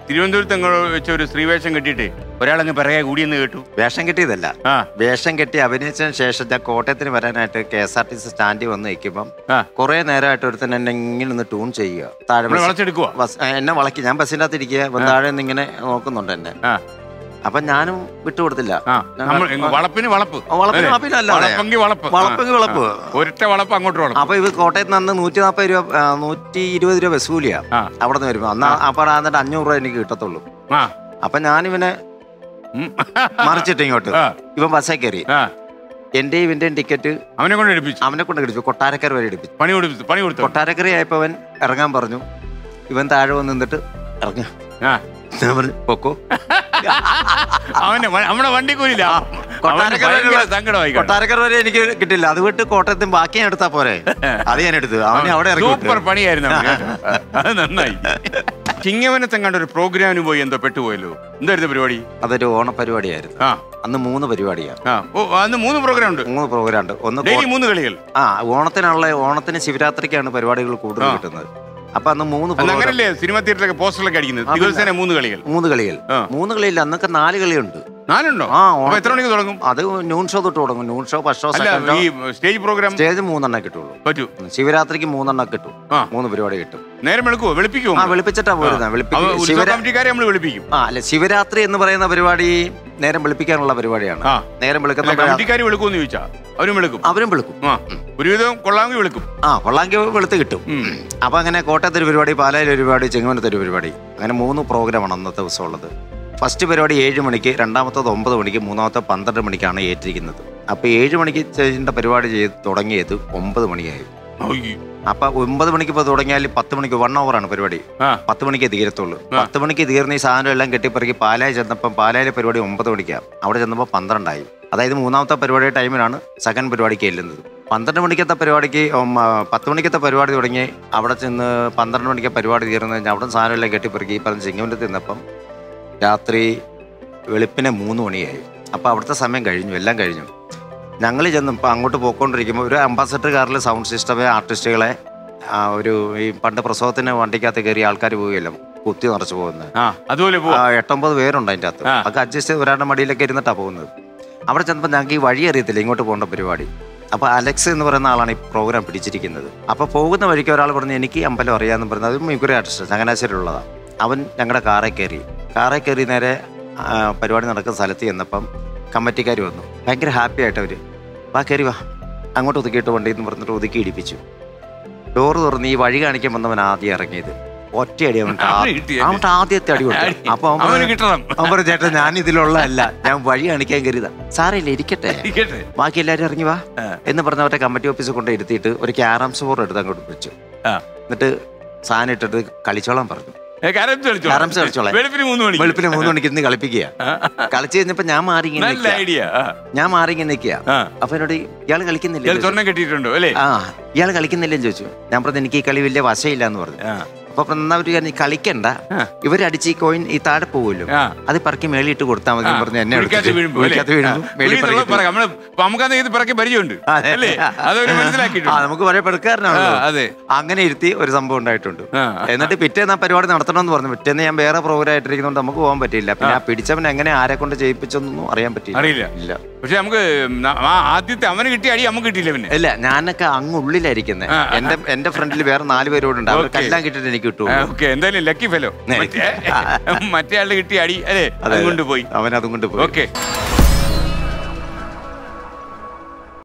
തിരുവനന്തപുരത്ത് അങ്ങോട്ട് വെച്ച ഒരു സ്ത്രീവേഷം കെട്ടിയിട്ട് ഒരാളങ്ങ് പിറകെ കൂടിയെന്ന് കേട്ടു വേഷം കെട്ടിയതല്ല ആ വേഷം കെട്ടി അഭിനയിച്ചതിന് ശേഷം ഞാൻ കോട്ടയത്തിന് വരാനായിട്ട് K S R T C സ്റ്റാൻഡിൽ വന്ന് നിൽക്കുമ്പം ആ. കുറെ നേരമായിട്ട് ഒരുത്തൻ എന്നെ ഇങ്ങനെ നിന്ന് ട്യൂൺ ചെയ്യുക താഴെ നമ്മളെ ബസ്- വളച്ചെടുക്കുക ബസ്- ആ, എന്നെ വളക്കി ഞാൻ ബസ്സിൻ്റെ അകത്ത് ഇരിക്കുക ഇവൻ താഴെ നിന്ന് ഇങ്ങനെ നോക്കുന്നുണ്ട് എന്നെ ആ അപ്പൊ ഞാനും വിട്ടുകൊടുത്തില്ല ആ നമ്മൾ എങ്ങ് വളപ്പിന് വളപ്പ് വളപ്പിന് അല്ലേ? വളപ്പിന് അല്ലാതെ. വളപ്പെങ്കി വളപ്പ് വളപ്പെങ്കി ആ, വളപ്പ്. ആ. ഒരൊറ്റ വളപ്പ് അങ്ങോട്ട് വളപ്പ് അപ്പൊ ഇത് കോട്ടയത്ത് നിന്ന് നൂറ്റി നാൽപ്പത് രൂപ ആ, നൂറ്റി ഇരുപത് രൂപ ബസ് കൂലിയാ ആ അവിടെ നിന്ന് വരുമ്പോ അന്ന് അപ്പൊ എന്നിട്ട് അഞ്ഞൂറ് രൂപ എനിക്ക് കിട്ടത്തുള്ളൂ ആ അപ്പൊ ഞാനിവനെ ഉം. മറിച്ചിട്ട് ഇങ്ങോട്ട് ആ. ഇവൻ ബസ്സേ കയറി ആ എന്റെയും ഇവന്റെയും ടിക്കറ്റ് അവനെ കൊണ്ട് എടുപ്പിച്ചു അവനെ കൊണ്ട് കിടിച്ചു കൊട്ടാരക്കര വരെ എടുപ്പിച്ചു പണി കൊടുത്തു പണി കൊടുത്തു കൊട്ടാരക്കര ആയപ്പോ അവൻ ഇറങ്ങാൻ പറഞ്ഞു ഇവൻ താഴെ വന്ന് നിന്നിട്ട് ഇറങ്ങ ആ ഞാൻ പറഞ്ഞു പൊക്കോ അവന്റെ വ- നമ്മുടെ വണ്ടി കൂലില്ല കൊട്ടാരക്കര വരെ- സങ്കടമായി കാണും. കൊട്ടാരക്കര വരെ എനിക്ക് കിട്ടില്ല അത് വിട്ട് കോട്ടയത്തും ബാക്കി ഞാൻ എടുത്താ പോരെ അത് ഞാൻ എടുത്തു അവനെ അവിടെ ഇറങ്ങി വിട്ടു. സൂപ്പർ പണിയായിരുന്നു അവന് കേട്ടോ. അത് നന്നായി ചിങ്ങവനത്തെങ്ങാണ്ട് ഒരു പ്രോഗ്രാമിന് പോയി എന്തോ പെട്ടുപോയല്ലോ എന്തായിരുന്നു പരിപാടി അതൊരു ഓണപരിപാടിയായിരുന്നു ആ അന്ന് മൂന്ന് പരിപാടിയാണ് ആ ഓ അന്ന് മൂന്ന് പ്രോഗ്രാം ഉണ്ട് മൂന്ന് പ്രോഗ്രാം ഉണ്ട് ഒന്ന് ഡെയിലി കോ- മൂന്ന് കളികൾ ആ ഓണത്തിനുള്ള ഓണത്തിന് ശിവരാത്രിക്കാണ് പരിപാടികൾ കൂടുതൽ ആ. കിട്ടുന്നത് അപ്പൊ അന്ന് മൂന്ന് അന്ന് program- അങ്ങനല്ലേ സിനിമ തിയേറ്ററിലൊക്കെ പോസ്റ്ററിലൊക്കെ അടിക്കുന്നത് ആ, ദിവസേന മൂന്ന് കളികൾ മൂന്ന് കളികൾ ആ. മൂന്ന് കളിയില്ല അന്നൊക്കെ നാല് കളിയുണ്ട് നാലുണ്ടോ ആ, അപ്പൊ ഓണത്തിന്- എത്ര മണിക്ക് തുടങ്ങും അത് ന്യൂൺ ഷോ തൊട്ട് തുടങ്ങും ന്യൂൺ ഷോ ഫസ്റ്റ് ഷോ അല്ല സെക്കൻഡ് ഈ ഷോ സ്റ്റേജ് പ്രോഗ്രാം സ്റ്റേജ് മൂന്നെണ്ണം കിട്ടുള്ളൂ പറ്റൂ ശിവരാത്രിക്ക് മൂന്നെണ്ണം കിട്ടും ആ. മൂന്ന് പരിപാടി കിട്ടും നേരം വെളുക്കുവോ വെളുപ്പിക്കുവോ ആ വെളുപ്പിച്ചിട്ടാ പോരുന്നത് വെളുപ്പി ഉത്സവ ശിവരാ കമ്മിറ്റിക്കാരെ നമ്മൾ വെളുപ്പിക്കും ആ അല്ല ശിവരാത്രി എന്ന് പറയുന്ന പരിപാടി നേരം വെളുപ്പിക്കാനുള്ള പരിപാടിയാണ് ആ നേരം അല്ല വെളുക്കുന്ന കമ്മിറ്റിക്കാർ വെളുക്കുമെന്ന് ചോദിച്ചാ അവരും വെളുക്കും അവരും വെളുക്കും ആ ഒരുവിധം കൊള്ളാമെങ്കിൽ വെളുക്കും ആ കൊള്ളാങ്കി വെളുത്ത് കിട്ടും ഉം. അപ്പൊ അങ്ങനെ കോട്ടയത്ത് ഒരു പരിപാടി പാലായിൽ ഒരു പരിപാടി ചെങ്ങമനത്ത് ഒരു പരിപാടി അങ്ങനെ മൂന്ന് പ്രോഗ്രാമാണ് അന്നത്തെ ദിവസം ഉള്ളത് ഫസ്റ്റ് പരിപാടി ഏഴ് മണിക്ക് രണ്ടാമത്തത് ഒമ്പത് മണിക്ക് മൂന്നാമത്തെ പന്ത്രണ്ട് മണിക്കാണ് ഏറ്റിരിക്കുന്നത് അപ്പൊ ഏഴ് മണിക്ക് ചെയ്യേണ്ട പരിപാടി ചെയ്ത് തുടങ്ങിയത് ഒമ്പത് മണിയായി അയ്യോ. അപ്പൊ ഒമ്പത് മണിക്ക് ഇപ്പോൾ തുടങ്ങിയാൽ പത്ത് മണിക്ക് വൺ ആണ് പരിപാടി ആ പത്ത് മണിക്ക് തീരത്തുള്ളൂ ആ. പത്ത് മണിക്ക് തീർന്ന ഈ സാധനം എല്ലാം കെട്ടിപ്പറക്കി പാലായി ചെന്നപ്പം പാലായിലെ പരിപാടി ഒമ്പത് മണിക്കാണ് അവിടെ ചെന്നപ്പോൾ പന്ത്രണ്ടായി അതായത് മൂന്നാമത്തെ പരിപാടി ടൈമിലാണ് സെക്കൻഡ് പരിപാടിക്ക് ചെല്ലുന്നത് പന്ത്രണ്ട് മണിക്കത്തെ പരിപാടിക്ക് ഉം, ആ, പത്ത് മണിക്കത്തെ പരിപാടി തുടങ്ങി അവിടെ ചെന്ന് പന്ത്രണ്ട് മണിക്ക് പരിപാടി തീർന്നു കഴിഞ്ഞാൽ അവിടെ സാധനം എല്ലാം കെട്ടിപ്പറക്കി ഈ പറഞ്ഞ ചിങ്ങമനത്ത് നിന്നപ്പം രാത്രി വെളുപ്പിനെ മൂന്ന് മണിയായി അപ്പോൾ അവിടുത്തെ സമയം കഴിഞ്ഞു എല്ലാം കഴിഞ്ഞു ഞങ്ങൾ ചെന്നപ്പോൾ അങ്ങോട്ട് പോയിക്കൊണ്ടിരിക്കുമ്പോൾ ഒരു അംബാസഡർ കാറിൽ സൗണ്ട് സിസ്റ്റമേ ആർട്ടിസ്റ്റുകളെ ആ, ഒരു ഈ പണ്ട് പ്രസവത്തിന് വണ്ടിക്കകത്ത് കയറി ആൾക്കാർ പോവുകയല്ലോ കുത്തി നിറച്ച് പോകുന്നത് ആ അതുപോലെ പോ ആ, എട്ടൊമ്പത് പേരുണ്ട് അതിൻ്റെ അകത്ത് ആ. അതൊക്കെ അഡ്ജസ്റ്റ് ചെയ്ത് ഒരാളുടെ മടിയിലൊക്കെ ഇരുന്നിട്ടാണ് പോകുന്നത് അവിടെ ചെന്നപ്പോൾ ഞങ്ങൾക്ക് ഈ വഴി അറിയത്തില്ല ഇങ്ങോട്ട് പോകേണ്ട പരിപാടി അപ്പോൾ അലക്സ് എന്ന് പറയുന്ന ആളാണ് ഈ പ്രോഗ്രാം പിടിച്ചിരിക്കുന്നത് അപ്പോൾ പോകുന്ന വഴിക്ക് ഒരാൾ പറഞ്ഞു എനിക്ക് ഈ അമ്പലം അറിയാമെന്ന് പറഞ്ഞത് അത് മിക്കുറി ആർട്ടിസ്റ്റ് ചങ്ങനാശ്ശേരിയുള്ളതാണ് അവൻ ഞങ്ങളുടെ കാറിൽ കയറി കാറിൽ കയറി നേരെ ആ, പരിപാടി നടക്കുന്ന സ്ഥലത്ത് ചെന്നപ്പം കമ്മിറ്റിക്കാർ വന്നു ഭയങ്കര ഹാപ്പി ആയിട്ട് അവർ വാ കയറി വാ അങ്ങോട്ട് ഒതുക്കിയിട്ട് വണ്ടി എന്ന് പറഞ്ഞിട്ട് ഒതുക്കി ഇടിപ്പിച്ചു ഡോറ് തുറന്ന് ഈ വഴി കാണിക്കാൻ വന്നവൻ ആദ്യം ഇറങ്ങിയത് ഒറ്റയടി അവൻ അവന് കിട്ടിയല്ലേ? അവൻ ആദ്യത്തെ അടി കൊടുത്തു അപ്പൊ അവൻ അവന് പറഞ്ഞു, കിട്ടണം അവൻ പറഞ്ഞു ചേട്ടാ ഞാൻ ഇതിലുള്ളതല്ല ഞാൻ വഴി കാണിക്കാൻ കരുതാ സാറില്ല ഇരിക്കട്ടെ ഇരിക്കട്ടെ. ബാക്കി എല്ലാവരും ഇറങ്ങി വാ ആ. എന്ന് പറഞ്ഞ അവരുടെ കമ്മിറ്റി ഓഫീസിൽ കൊണ്ട് ഇരുത്തിയിട്ട് ഒരു ക്യാരംസ് ബോർഡ് എടുത്ത് അങ്ങോട്ട് വെച്ചു ആ. എന്നിട്ട് സാധനം ഇട്ടിട്ട് കളിച്ചോളാൻ പറഞ്ഞു ഏ, കാരംസ് കളിച്ചോ? കാരംസ് കളിച്ചോളാം. വെളുപ്പിന് മൂന്ന് മണിക്ക് വെളുപ്പിന് മൂന്ന് മണിക്ക് ഇരുന്ന് കളിപ്പിക്കുക കളിച്ചു കഴിഞ്ഞപ്പോ ഞാൻ മാറി ഇങ്ങനെ നല്ല നിൽക്കുക ഐഡിയ ഞാൻ മാറി ഇങ്ങനെ നിൽക്കുക ആ അപ്പൊ എന്നോട് ഇയാൾ കളിക്കുന്നില്ല ഇയാൾ സ്വർണ്ണം കെട്ടിയിട്ടുണ്ടോ അല്ലേ ആ ഇയാൾ കളിക്കുന്നില്ലെന്ന് ചോദിച്ചു ഞാൻ പറഞ്ഞു എനിക്ക് ഈ കളി വലിയ വശയില്ല എന്ന് പറഞ്ഞു ആ. അപ്പൊ എന്നവര് പറഞ്ഞു കളിക്കണ്ട ആ. ഇവരടിച്ച് ഈ കോയിൻ ഈ താഴെ പോകുമല്ലോ ആ. അത് പറക്കി മേളിയിട്ട് കൊടുത്താൽ മതി എന്ന് പറഞ്ഞ് എന്നെ കുഴിക്കകത്ത് എടുത്തിട്ട് വീഴുമ്പോ, അല്ലേ? കുഴിക്കകത്ത് വീഴുമ്പോ ആ. മേളിൽ കുഴിയിൽ പറക്കി പറ- നമ്മള് നമുക്കത് ഇത് പിറക്കി പരിചയമുണ്ട് അതെ. അല്ലേ അതൊരു ആ മനസ്സിലാക്കിയിട്ടുണ്ട് നമുക്ക് പഴയ പെടുക്കാരനാണല്ലോ ആ, അതെ. അങ്ങനെ ഇരുത്തി ഒരു സംഭവം ഉണ്ടായിട്ടുണ്ട് ആ. എന്നിട്ട് പിറ്റേന്ന് ആ പരിപാടി നടത്തണമെന്ന് പറഞ്ഞു പിറ്റേന്ന് ഞാൻ വേറെ പ്രോഗ്രാം ആയിട്ടിരിക്കുന്നതുകൊണ്ട് നമുക്ക് പോകാൻ പറ്റിയില്ല പിന്നെ ആ പിടിച്ചവൻ എങ്ങനെ ആരെ കൊണ്ട് ചെയ്യിപ്പിച്ചൊന്നും അറിയാൻ പറ്റിയില്ല അറിയില്ല. ഇല്ല പക്ഷെ നമുക്ക് ന- ആ ആദ്യത്തെ അവന് കിട്ടിയ അടി നമുക്ക് കിട്ടിയില്ല പിന്നെ ഇല്ല ഞാനൊക്കെ അങ്ങ് ഉള്ളിലായിരിക്കുന്നത് ആ, ആ. എന്റെ എന്റെ ഫ്രണ്ടിൽ വേറെ നാല് പേരോടുണ്ട് അവർക്കെല്ലാം കിട്ടിയിട്ട് എനിക്ക് കിട്ടുള്ളൂ ഓക്കെ എന്തായാലും ലക്കി ഫെലോ നെ. മറ്റേ മറ്റേ ആളുടെ കിട്ടിയ അടി അല്ലേ അതെ, അതുകൊണ്ട് പോയി അവൻ അതും കൊണ്ട് പോയി ഓക്കെ